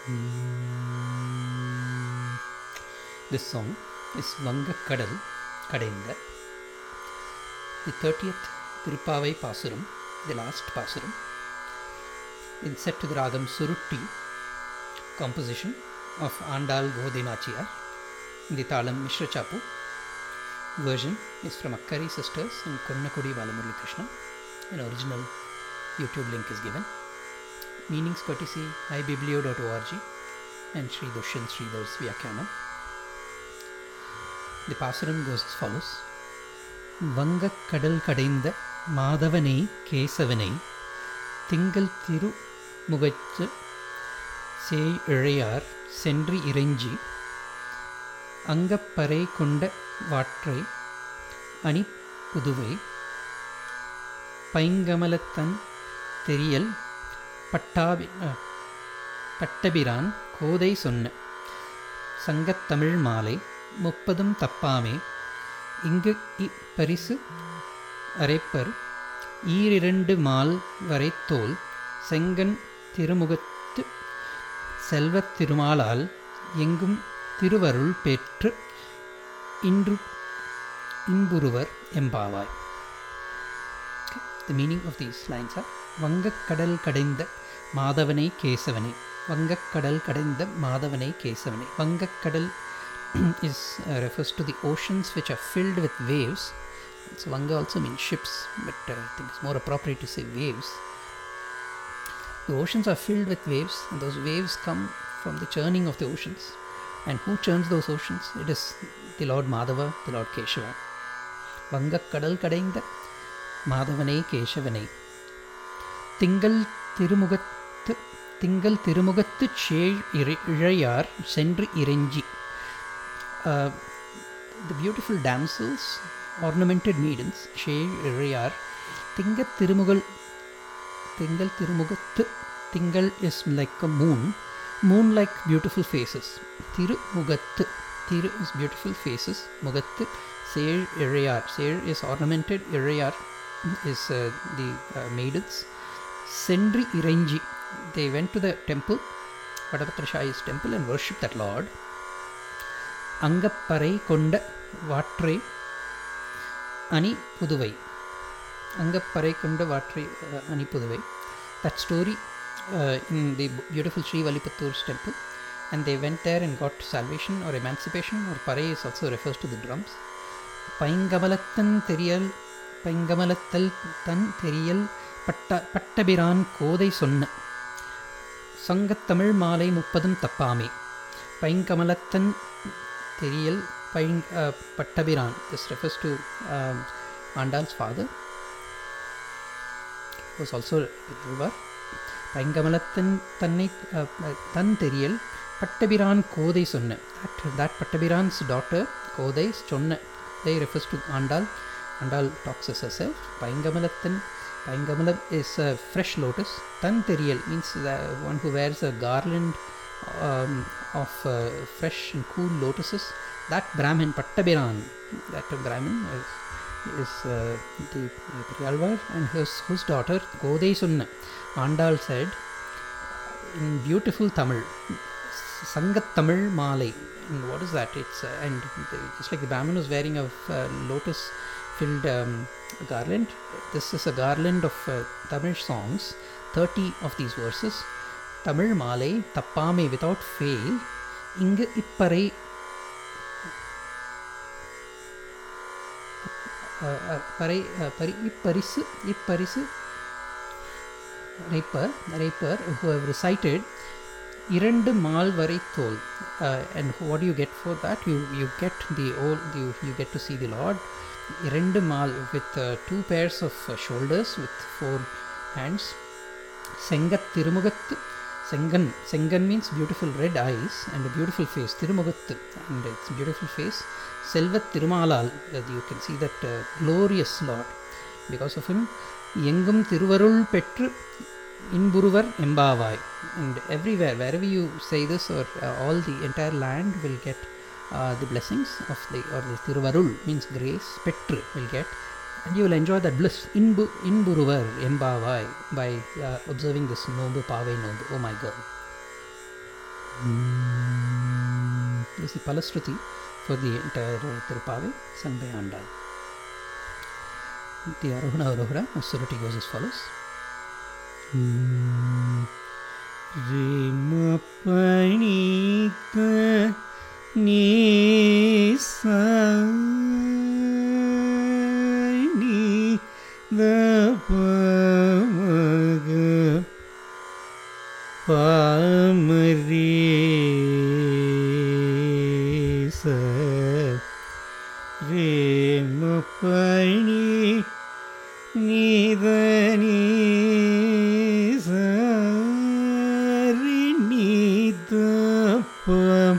This song is Vanga Kadal Kadainga. The 30th Tirupavai Pasuram, the last Pasuram, is set to the Ragam Surutti, composition of Andal Godinachiyar in the Talam Mishra Chapu. Version is from Akkari Sisters and Konnakudi Balamurli Krishna. An original YouTube link is given. Meanings courtesy iBiblio.org and Sri Dushyant Sridhar's Vyakyanam. The Pasuram goes as follows வங்கக் கடல் கடைந்த மாதவனை கேசவனை திங்கள் திரு முகச்சு சேய் இழையார் சென்று இறைஞ்சி அங்கப்பறை கொண்ட வாற்றை அணி புதுவை பைங்கமலத்தன் தெரியல் பட்டாபி அஹ், பட்டபிரான் கோதை சொன்ன சங்கத்தமிழ் மாலை முப்பதும் தப்பாமே இங்கு இப்பரிசு அரைப்பர் ஈரிரண்டு மால் வரைத்தோல் செங்கன் திருமுகத்து செல்வத் திருமாலால் எங்கும் திருவருள் பெற்று இன்று இன்புருவர் எம்பாவாய் Okay. The meaning of these lines are வங்கக்கடல் கடைந்த மாதவனை கேசவனை வங்கக்கடல் கடைந்த மாதவனை கேசவனை வங்கக்கடல் is uh, refers to the oceans which are filled with waves. So Vanga also means ships, but uh, I think it's more appropriate to say waves. The oceans are filled with waves, and those waves come from the churning of the oceans. And who churns those oceans? It is the Lord Madhava, the Lord Keshava. Vanga கடல் கடைந்த மாதவனே கேசவனே திங்கள் திருமுகத்து திங்கள் திருமுகத்து சேழ் இறை- இழையார் சென்று இறைஞ்சி uh, the beautiful damsels, ornamented maidens, Shey Rayar, Tingal Tirumugal, Tingal Tirumugattu, Tingal is like a moon, moon like beautiful faces. Tirumugattu, Tiru is beautiful faces, Mugattu, Ser Irayar, Ser is ornamented, Irayar is uh, the uh, maidens. Sendri Irenji, they went to the temple, Vadapatra Shai's temple, and worshipped that Lord. அங்கப்பறை கொண்ட வாற்றை அணி புதுவை அங்கப்பறை கொண்ட வாற்றை uh, அணி Puduvai that story uh, in the beautiful Sri Valipattur's temple and they went there and got salvation or emancipation or parai is also refers to the drums பைங்கமலத்தன் தெரியல் பைங்கமலத்தல் தன் தெரியல் பட்ட பட்டபிரான் கோதை சொன்ன சங்கத்தமிழ் மாலை முப்பதும் தப்பாமே பைங்கமலத்தன் தெரியல் பைங் uh, பட்டபிரான் this refers to um, Andal's father was also Rivar. பைங்கமலத்தன் தன்னை uh, uh, தன் தெரியல் பட்டபிரான் கோதை சொன்ன that, that பட்டபிரான்'s daughter கோதை சொன்ன they refers to Andal Andal talks as herself பைங்கமலத்தன் பைங்கமலம் is a fresh lotus than தெரியல் means the one who wears a garland um, of uh, fresh and cool lotuses. That Brahmin, Pattabiran, that Brahmin is, is uh, the uh, Priyalvar and his, his daughter Godai Sunna. Andal said in beautiful Tamil, Sangat Tamil Malai. And what is that? It's uh, and the, just like the Brahmin was wearing a uh, lotus filled um, garland. This is a garland of uh, Tamil songs. 30 of these verses Tamil மாலை தப்பாமை without fail இங்கு இப்பறை அஹ், அஹ், பறை அஹ், பரி இப்பரிசு இப்பரிசு ரைப்பர் ரைப்பர் who have recited இரண்டு மால் வரை தோல் uh, and what do you get for that you you get the old you you get to see the lord இரண்டு மால் with uh, two pairs of uh, shoulders with four hands செங்கத் திருமுகத்து செங்கன் செங்கன் means beautiful red eyes and a beautiful face திருமுகத்து and its beautiful face செல்வத் திருமாலால் uh, you can see that uh, glorious lord because of him எங்கும் திருவருள் பெற்று இன்புருவர் எம்பாவாய் and everywhere wherever you say this or uh, all the entire land will get uh, the blessings of the or the திருவருள் means grace பெற்று will get and you will enjoy that bliss inbu inburuvar embavai by uh, observing this nobu pavai nobu oh my god This is the Palastruti for the entire uh, Tirupave sung by Andal. The Arohana Arohara austerity goes as follows. ரிமபணித்த நீசனி தபமக பாமரீச ரேமபணி நீதனீசரி நீதப்பம்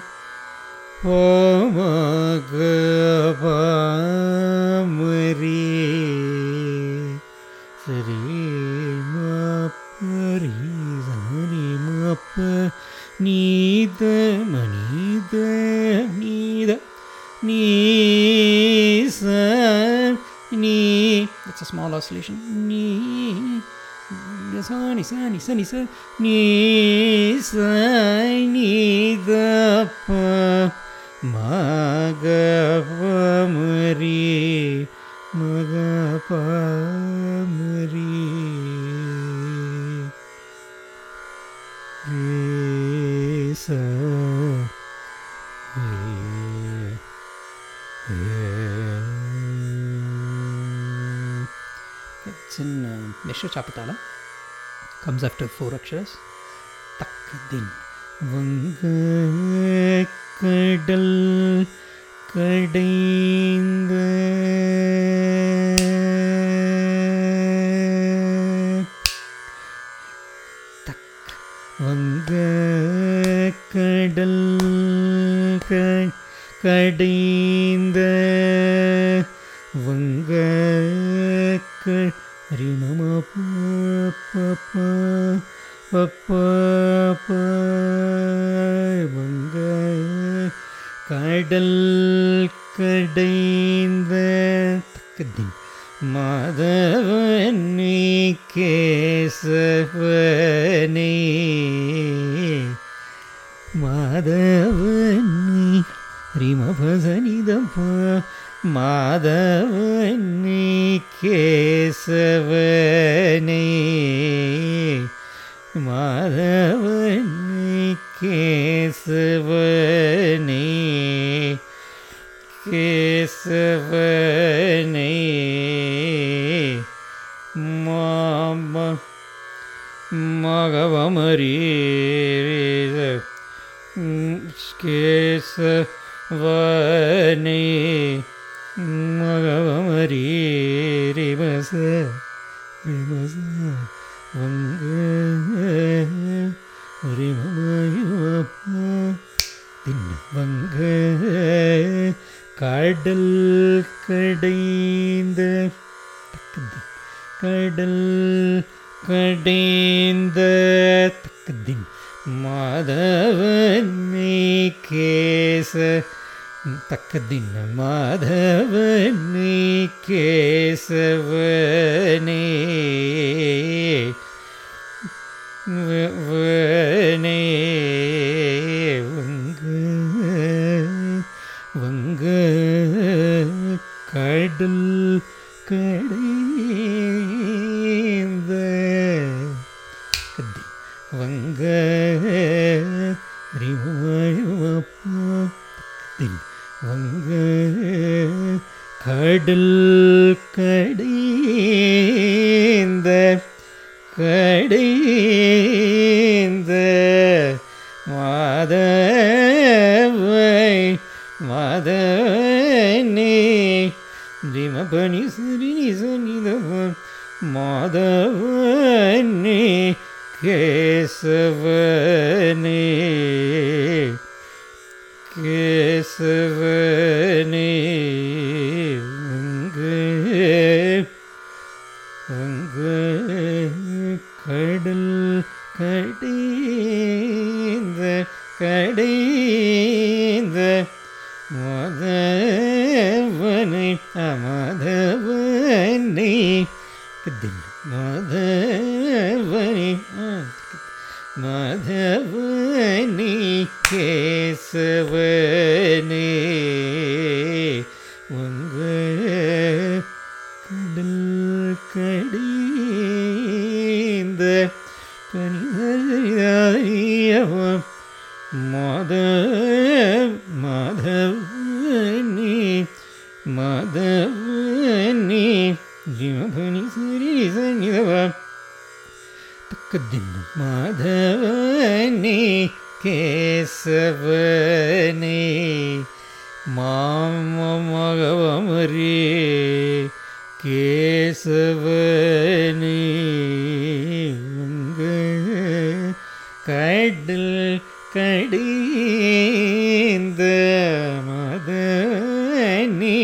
ஓமக பாமரி சரி மப்பரி சரி மப்ப நீத மனித நீத நீச நீ That's a small oscillation. நீ Nisa, nisa, nisa, nisa. நீ நீதப்ப மகபமரி மகபமரி ரேச It's in uh, Mishra Chapatala. Comes after four aksharas. Tak din. வங்க கடல் கடைந்த வங்க கடல் க- கடைந்த வங்க க- ரிமம பப்ப பப்ப வங்க கடல் கடைந்த தக்கதின் மாதவனி கேசவனே மாதவனி ரிமபசனிதப்ப மாதவனி கேசவனே மாதவனி கேசவனே கேசவனே மாம மகவமரீர கேசவனே மகவமரீரிமச ரிமச வங்க ரிமமயுவப்ப தின் வங்க கடல் கடைந்த தக்கதி கடல் கடைந்த தக்கதின் மாதவனே கேச தக்கதின் மாதவனே கேசவனே வ- வனே வங்க வங்க கடல் கடைந்த கத்தி வங்க ரிமயமப்பத்தின் வங்க கடல் கடைந்த கடைந்த மாதவை மாதனே திமபனி சரி நிசனிதவ மாதவனே கேசவனே கேசவனே உங்கே அங்கு கடல் கடைந்த கடைந்த மாதவனை அமாதவனை மாதவனை மாதவனை கேசவனே உங்க கடல் கடிந்த பனிதறியவம் மத மதவனி மதவனி ஜிமபனி சரி சனிதவா தக்கதின் மாதவனே கேசவனே மாமமகவமரே கேசவனே உங்க கடல் கடிந்த மதனே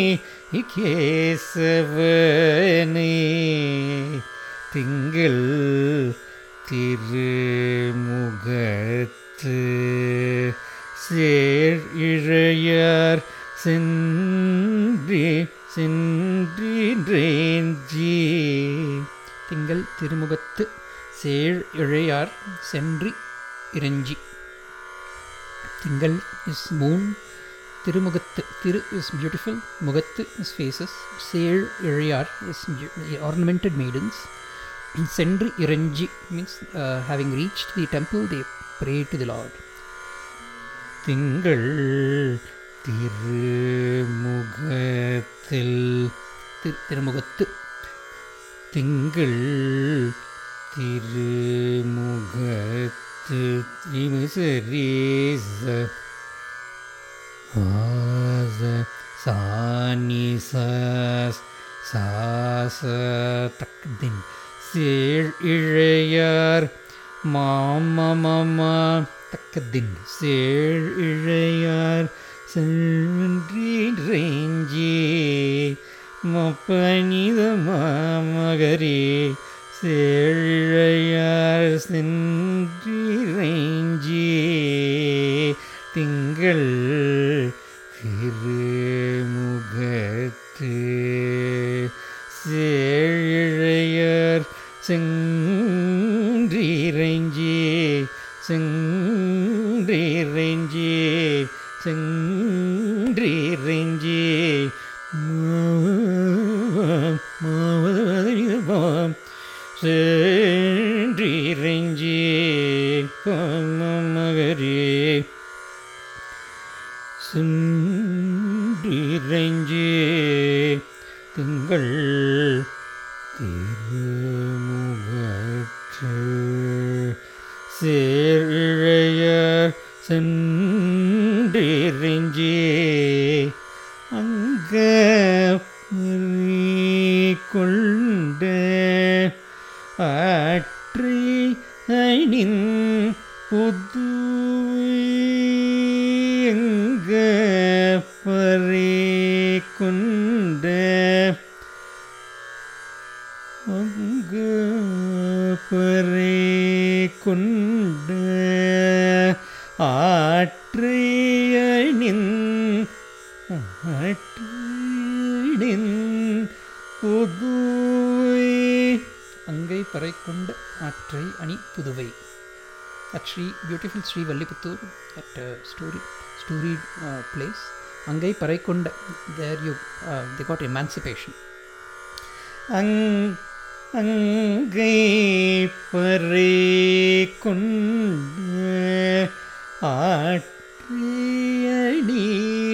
கேசவனே திங்கள் திருமுகத்து சேர் இழையார் சென்றி சென்றேஞ்சி திங்கள் திருமுகத்து சேழ் இழையார் சென்றி இறைஞ்சி திங்கள் இஸ் மூன் திருமுகத்து திரு இஸ் பியூட்டிஃபுல் முகத்து இஸ் ஃபேஸஸ் சேழ் இழையார் இஸ் ornamented maidens சென்று இறைஞ்சி means having reached the temple they pray to the lord திங்கள் திருமுகத்தில் திரு திருமுகத்து திங்கள் திருமுகத்து திமிசரீச ஆச சானி சாஸ் சாச தக்தின் சேழ் இழையார் மாமமமா தக்கதின் சேழ் இழையார் சென்றி மப்பனித மாமகரே சேழையார் சென்றி திங்கள் திருமுகத்து சேழையர் சென்றிறைஞ்சி சென்றிறைஞ்சி சென்றிறைஞ்சி மாவதம் சென்றிறைஞ்சி மகரே சென்றிறைஞ்சி திங்கள் திருமுகற்று சேரிழையர் சென்றிறைஞ்சி அங்க கொண்ட ஆற்றி அணின் புதுங்க பறி கொண்ட அங்க பறி கொண்ட ஆற்றியனின் ஆற்றினின் புதுவை அங்கை பறை கொண்ட ஆற்றை அணி Puduvai at Sri beautiful Sri Valliputtur at uh, story storied uh, place அங்கை பறை கொண்ட there you uh, they got emancipation அங் அங்கை பறை கொண்ட ஆற்றியடி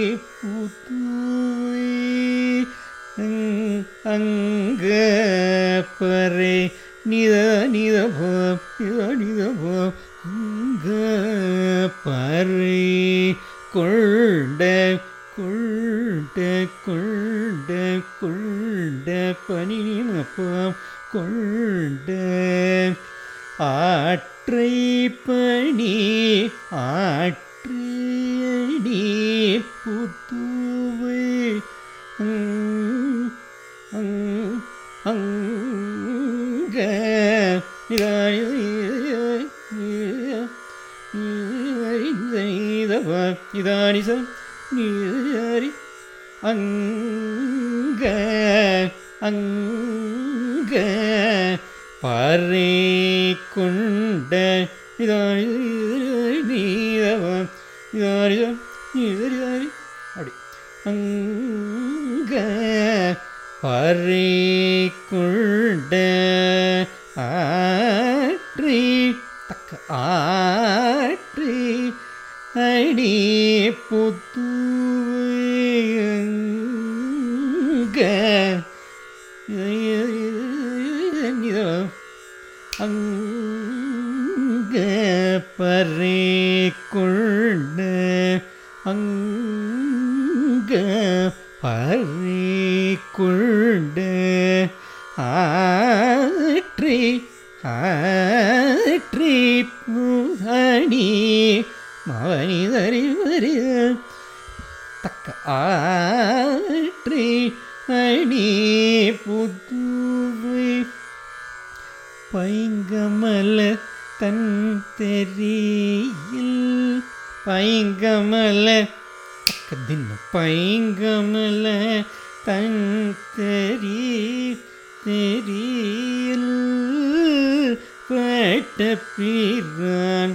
புதுவை அங்- அங்க பறை நித நிதபம் நித நிதபம் அங்க பறை கொண்ட கொண்ட கொண்ட கொண்ட பனிமப்பம் கொண்ட ஆற்றை பணி ஆற்றியடி புத்துவை அங் அங் அங்க இதானி ச நீரி அங்க அங்க பறை கொண்ட இதானி நீ நிதாரிதம் நிதரிதாரி அப்படி அங்க பறிக்குண்ட ஆற்றி தக்க ஆற்றி அடி புத்துவங்க அங்க பறிக்குண்ட அங்க பறிக்குண்ட ஆற்றி ஆற்றி புகணி மவனிதறி வரி தக்க ஆற்றி அணி புதுவை பைங்கமல தன் தெரியில் பைங்கமல தக்க தின்னு பைங்கமல தன் தெரி தெரியில் பட்ட பிரான்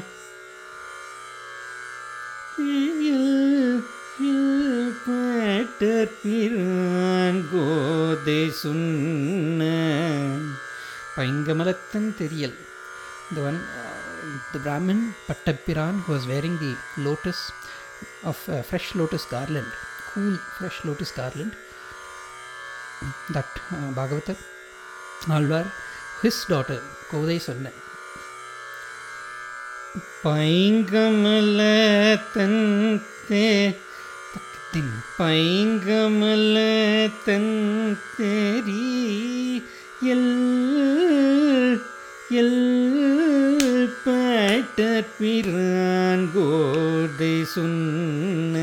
பட்ட பிரான் கோதை சொன்ன பைங்கமலத்தன் தெரியல் the one uh, the brahmin pattapiran who was wearing the lotus of uh, fresh lotus garland cool fresh lotus garland that uh, bhagavata alvar his daughter kodai sonna பைங்கமல than they din பைங்கமல தன் தெரி L L பட்ட பிரான் கோதை சொன்ன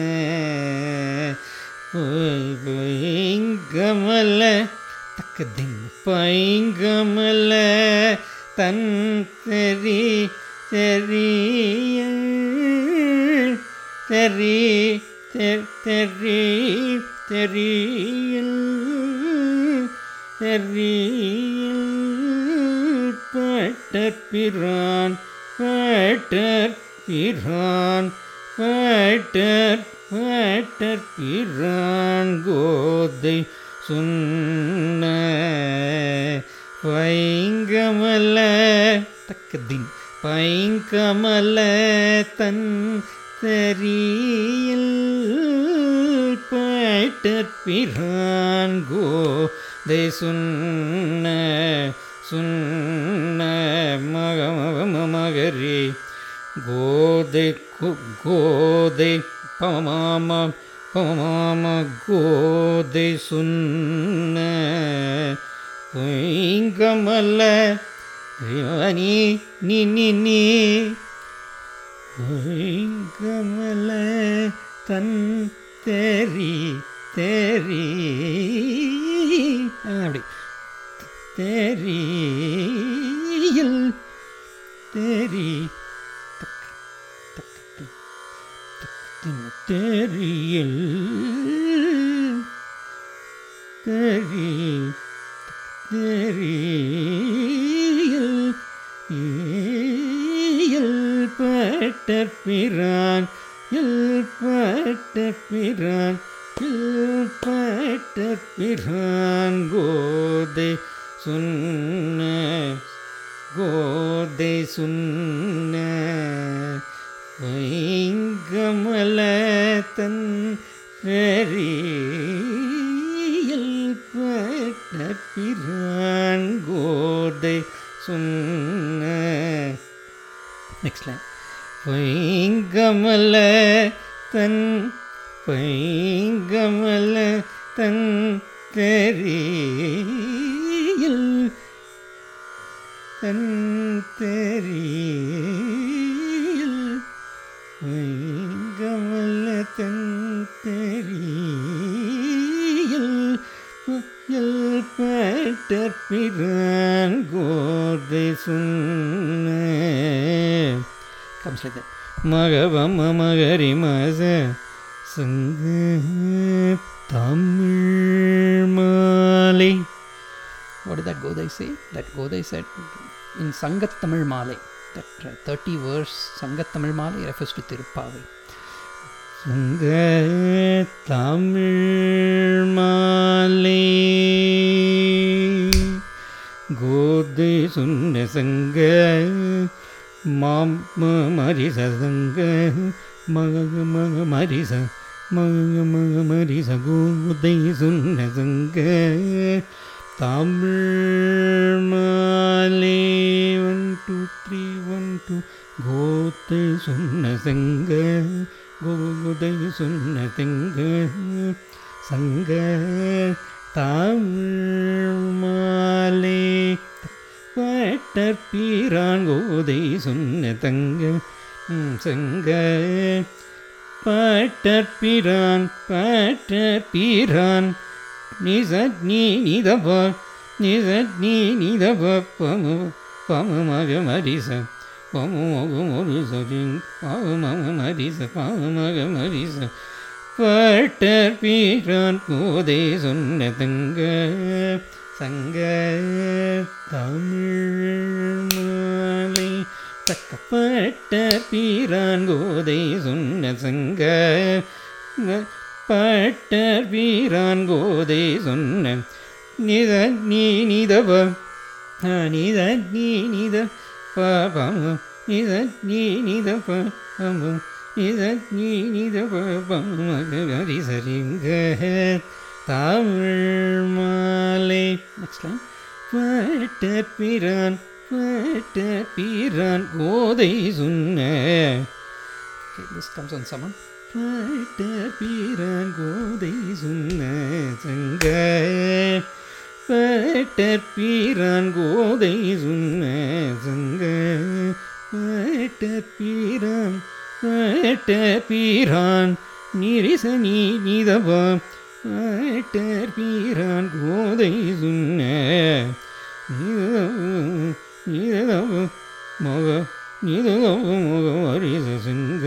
பைங்கமல தக்க din பைங்கமல தன் தெரி தெரிய தெரி தெ- தெரி தெரியல் தெரியல் பட்டற் பிரான் பட்டற் பிரான் பட்டற் பட்டற் பிரான் கோதை சொன்ன வைங்கமல தக்க din பைங்கமல தன் தெரியல் பட்டற்பிரான் கோதை சொன்ன சொன்ன மகம மகரி கோதை கு- கோதை பமாம பமாம கோதை சொன்ன பொய்ங்கமல்ல ரிவனி நி நி நி பொய்ங்கமல்ல தன் தெரி தெரி ஆ, அப்படி தெரியல் தெரி din தெரியல் தெரி தெரியல் ஏயல் பட்டற் பிரான் எல் பட்டற் பிரான் எல் பட்டற் பிரான் கோதை சொன்ன கோதை சொன்ன வைங்கமல தன் பெரியல் பட்ட பிரான் கோதை சொன்ன next line வைங்கமல தன் வைங்கமல தன் தெரியல் தன் தெரியல் வைங்கமல தன் தெரியல் புயல் பட்டற் பிரான் கோதை சொன்ன comes like that மகவம மகரி மச சங்க தமிழ் மாலை what did that godai say that godai said in sangat tamil malai that uh, 30 verse sangat tamil malai refers to tirupavai சங்க தமிழ் மாலை கோதை சொன்ன சங்க மாம் மரிச சங்க மக மக மரிச மக மக மரிச கோதை சொன்ன சங்க தமிழ் மாலை one two three one two கோத்தை சொன்ன சங்க கோதை சொன்ன சங்க சங்க தமிழ் மாலை பட்டற்பீரான் கோதை சொன்ன தங்க ம், சங்க பட்டற்பீரான் பட்டற்பீரான் நிசக்னி நிதப நிசக்னி நிதப பம பமமக மரிச பமமக மரிச பமமக மரிச பமமக மரிச பட்டற்பீரான் கோதை சொன்ன தங்க சங்க தமிழ் மாலை தக்கப்பட்ட பீரான் கோதை சொன்ன சங்க பட்ட வீரான் கோதை சொன்ன நித நீ நிதப நித நீ நித பம நித நீ நித பம நித நீ நித பமரி சரிங்க தமிழ் மாலை நெக்ஸ்ட் லைன் பட்ட பிரான் பட்ட பிரான் கோதை சொன்ன Okay, this comes on summon. பட்ட பீரான் கோதை சொன்ன சங்க பட்ட பீரான் கோதை சொன்ன சங்க பட்ட பீரான் பட்ட பீரான் நிரிச நீ நிதபா பட்ட பீரான் கோதை சொன்ன நிதப மக நிதப மக வரிச சிங்க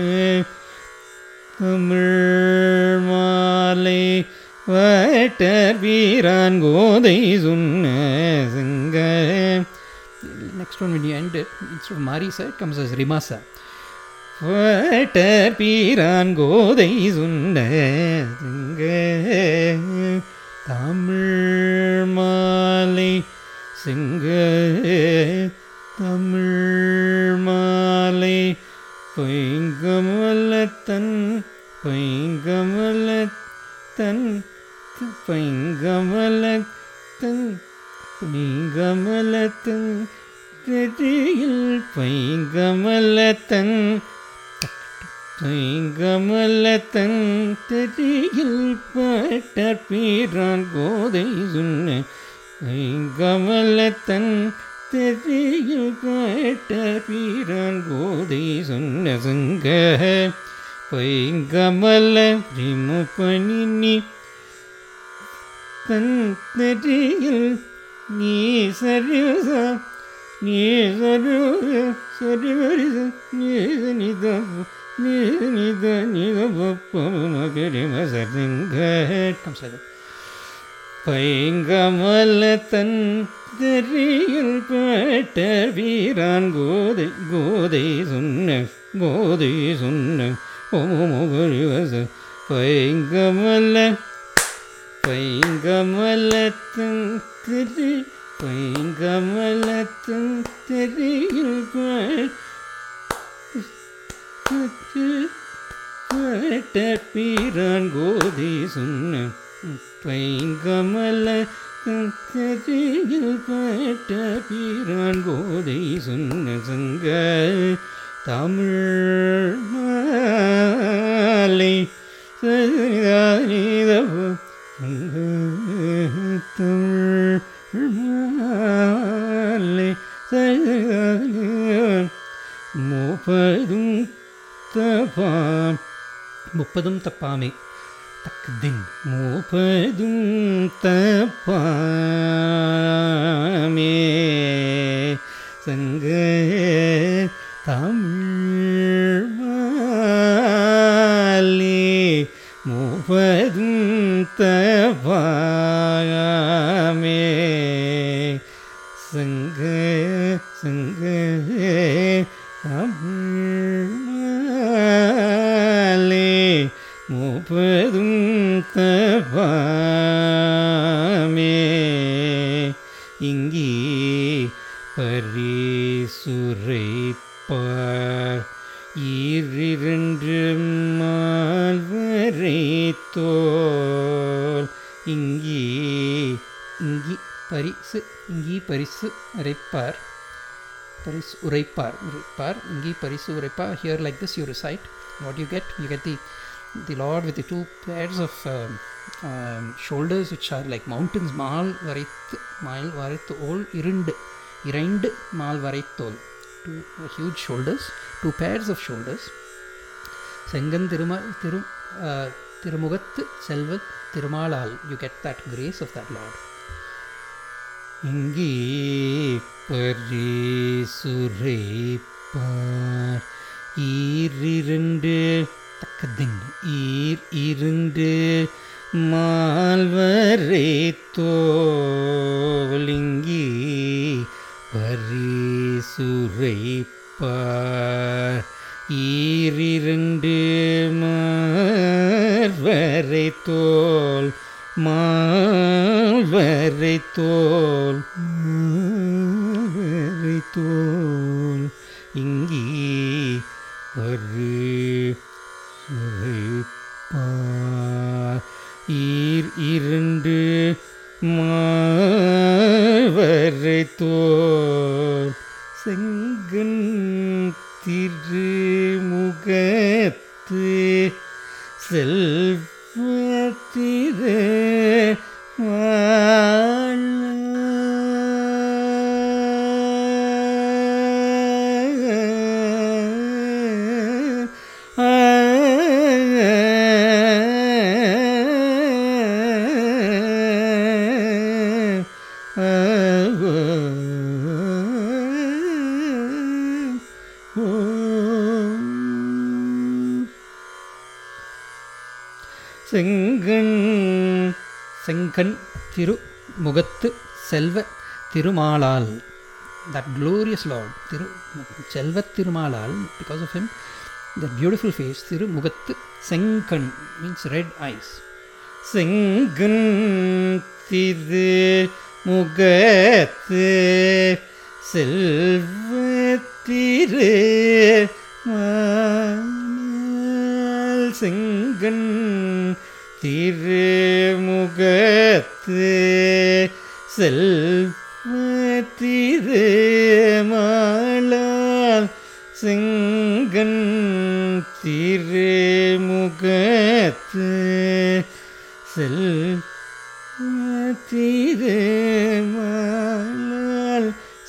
தமிழ் மாலை வட்டர் வீரான் கோதை சொன்ன சிங்க Next one, when you end it, instead of Marisa, it comes as Rimasa. வட்டர் Beeran கோதை சொன்ன சிங்க தமிழ் மாலை சிங்க தமிழ் மாலை பைங்கமலத்தன் பைங்கமலத்தன் பைங்கமலத்தன் பைங்கமலத்தன் திரியில் பைங்கமலத்தன் பைங்கமலத்தன் திரியில் பட்ட பீரான் கோதை சொன்ன பைங்கமலத்தன் தெரியல் பட்ட பீரான் கோதை சொன்ன சங்க பைங்கமல ரிமுபணினி தன் தெரியல் நீ சரிவச நீ சரிவ சரிவரிச நீ நித நீ நித நித பப்பமகரிம சங்க Comes like that. பைங்கமல தன் தெரியல் பட்ட வீரான் கோதை கோதை சொன்ன கோதை சொன்ன ஓமோகரிவச பைங்கமல பைங்கமலத்தன் திரி பைங்கமலத்தன் தெரியல் பட்ட பீரான் கோதை சொன்ன பைங்கமல தெரியல் பட்ட பீரான் கோதை சொன்ன சங்க தமிழ் மாலை சரிதானிதவோ சங்க தமிழ் மாலை சரிதானிதவோ மூப்பதும் தபாம் முப்பதும் தப்பாமே தக்தின் மூப்பதும் தப்பாமே சங்க தமிழ் மாலே மூப்பதும் தப்பாமே சங்க சங்க தமிழ் மாலே மூப்பதும் தபாமே இங்கி பரிசுரைப்பார் ஈரிரண்டு மால்வரை தோல் இங்கி இங்கி பரிசு இங்கி பரிசு உரைப்பார் பரிசு உரைப்பார் உரைப்பார் இங்கி பரிசு உரைப்பார் here like this you recite what you get you get the the lord with the two pairs of um, um, shoulders which are like mountains மால் வரைத்து மால் வரைத்து ஓல் இரண்டு இரண்டு மால் வரைத்தோல் two huge shoulders two pairs of shoulders செங்கன் திரும திரு uh, திருமுகத்து செல்வ திருமாலால் you get that grace of that lord இங்கே பரிசுரைப்பார் ஈரிரண்டு தக்கதின் ஈர் இரண்டு மால்வரை தோலிங்கி பரிசுரைப்பார் ஈரிரண்டு மால்வரை தோல் மால்வரை தோல் மால்வரை தோல் இங்கி ஒரு சுரைப்பார் ஈர் இரண்டு மாவரை தோல் செங்கன் திருமுகத்து செல்வத்திரு செங்கன் செங்கன் திரு முகத்து செல்வ திருமாலால் that glorious lord திரு செல்வ திருமாலால் because of him that beautiful face திரு முகத்து செங்கண் means red eyes செங்கன் திரு முகத்து செல்வத்திரு மால் செங்கன் திருமுகத்து செல்வத்திரு மாலால் செங்கன் திருமுகத்து செல்வத்திரு மாலால்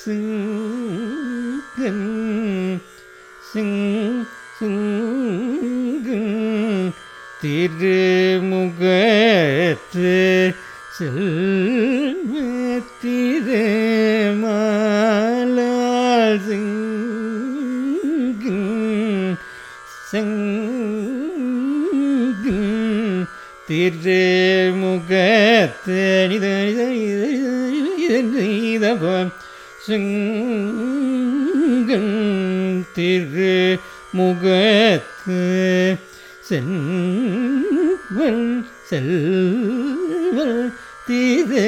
சிங்கன் சிங் சிங்கன் திருமுகத்து செல்வத்திரு மாலால் சிங்கன் செங்கன் திருமுகத்து நித நித நீதபம் செங்கன் திருமுகத்து செல்வன் செல்வன் தீரே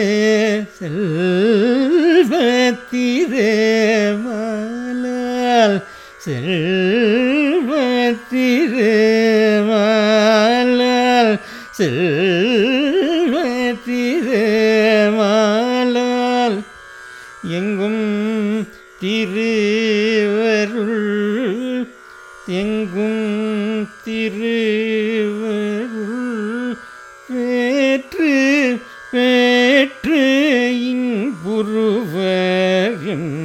செல்வத்திரே மாலால் செல்வத்திரே மாலால் செல்வத்திரே மாலால் எங்கும் திருவருள் எங்கும் திருவருள் பேற்று பேற்று இன்புருவர்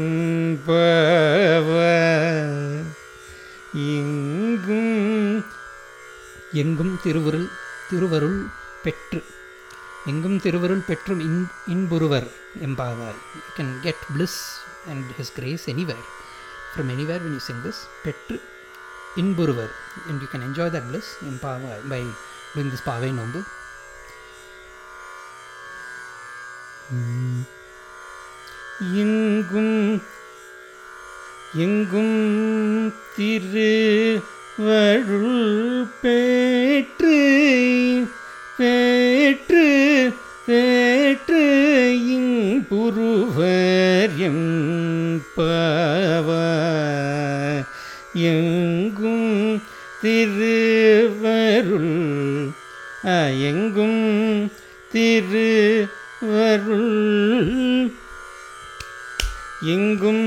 என்பவர் எங்கும் எங்கும் திருவருள் திருவருள் பெற்று எங்கும் திருவருள் பெற்றும் இன் இன்புருவர் எம்பாவாய் you can get bliss and his grace anywhere from anywhere when you sing this பெற்று இன்புருவர் and you can enjoy that bliss எம்பாவாய் by doing this பாவை நோன்பு எங்கும் எங்கும் திரு வருள் பேற்று எம்பவ எங்கும் திருவருள் எங்கும் திருவருள் எங்கும்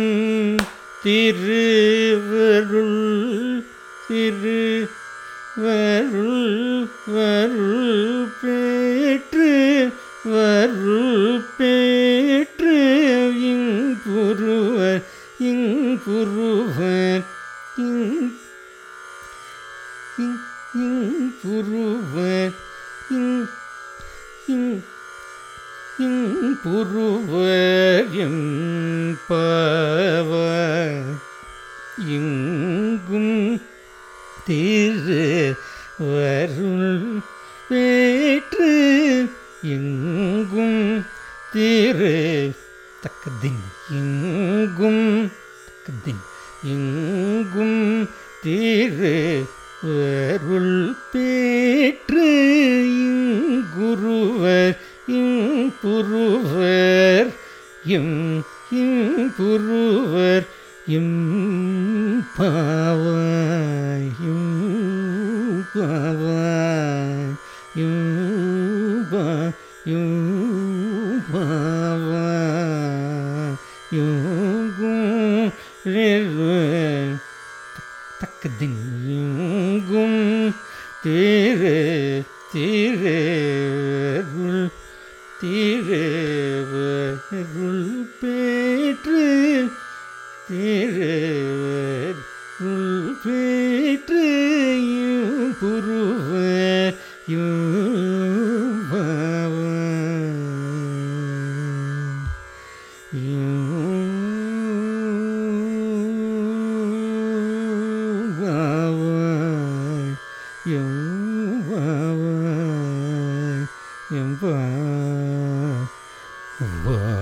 திருவருள் திரு வருள் வருள் பேற்று வருள் பேற்று இங்குருவர் இங்குருவர் இங் இங் இங்குருவர் இங் இங் இங்குருவர் எம்பவ இங்கும் திரு வருள் வேற்று எங்கும் திரு தக்கதின் எங்கும் தக்கதின் எங்கும் திரு வருள் பேற்று இங்குருவர் இம்புருவர் எம் இம்புருவர் எம் பாவாய் எம் பாவாய் எம் பா எம் பாவாய் எங்கும் ரெருவர் தக்கதின் எங்கும் திரு திருவருள் திருவருள் பேற்று திருவருள் பேற்று புருவ எம்பா